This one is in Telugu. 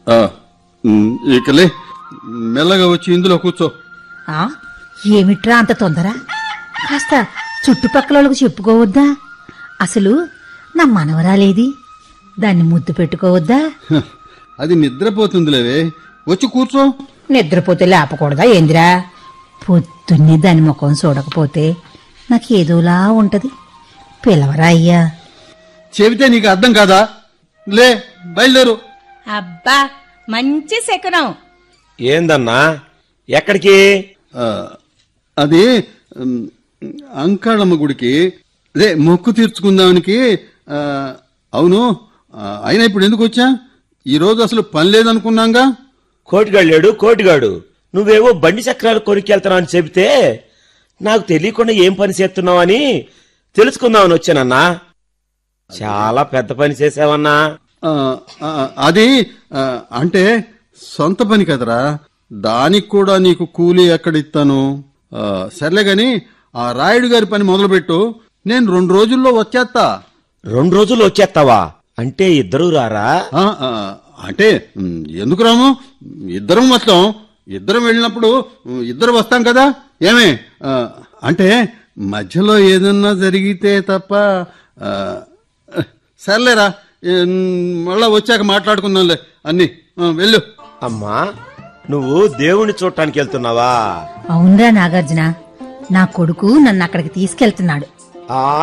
ఆ, ఉమ్, ఇకలే మెల్లగా వచ్చి ఇందులో కూర్చో ఆ ఏమిట్రా అంత తొందర కాస్త చుట్టుపక్కల వాళ్ళకు చెప్పుకోవద్దా అసలు నా మనవరాలేది దాన్ని ముద్దు పెట్టుకోవద్దా హ, అది నిద్రపోతుందిలేవే వచ్చి కూర్చో నిద్రపోతే లేపకూడదా ఏందిరా పొద్దున్నే దాని ముఖం చూడకపోతే నాకు ఏదోలా ఉంటది పిలవరా అయ్యా చెబితే నీకు అర్థం కాదా లే బయలుదేరు అబ్బా మంచి శకునం ఏందన్నా ఎక్కడికి ఆ, అది ఉమ్, అంకాళమ్మ గుడికి అదే మొక్కు తీర్చుకుందానికి ఆ, అవును ఆ, అయినా ఇప్పుడు ఎందుకు వచ్చా ఈ రోజు అసలు పని లేదనుకున్నాంగా కోటిగాడు లేడు కోటిగాడు నువ్వేవో బండి చక్రాలు కొనుక్కెళ్తున్నావు అని చెబితే నాకు తెలియకుండా ఏం పని చేస్తున్నావని తెలుసుకుందామని వచ్చానన్నా చాలా పెద్ద పని చేసావన్నా ఆ, ఆ, అది ఆ, అంటే సొంత పని కదరా దానికి కూడా నీకు కూలీ ఎక్కడ ఇస్తాను ఆ, సర్లే గాని ఆ రాయుడు గారి పని మొదలుపెట్టు నేను రెండు రోజుల్లో వచ్చేస్తా రెండు రోజులు వచ్చేస్తావా అంటే ఇద్దరు రారా ఆ, ఆ, అంటే ఉమ్, ఎందుకు రాము ఇద్దరం వస్తాం ఇద్దరం వెళ్ళినప్పుడు ఉమ్, ఇద్దరు వస్తాం కదా ఏమే ఆ, అంటే మధ్యలో ఏదన్నా జరిగితే తప్ప ఆ, సర్లేరా ఏం, మళ్ళా వచ్చాక మాట్లాడుకుందాంలే అన్ని ఆ, వెళ్ళు అమ్మా నువ్వు దేవుణ్ణి చూడటానికి వెళ్తున్నావా అవునరా నాగార్జున నా కొడుకు నన్ను అక్కడికి తీసుకెళ్తున్నాడు ఆ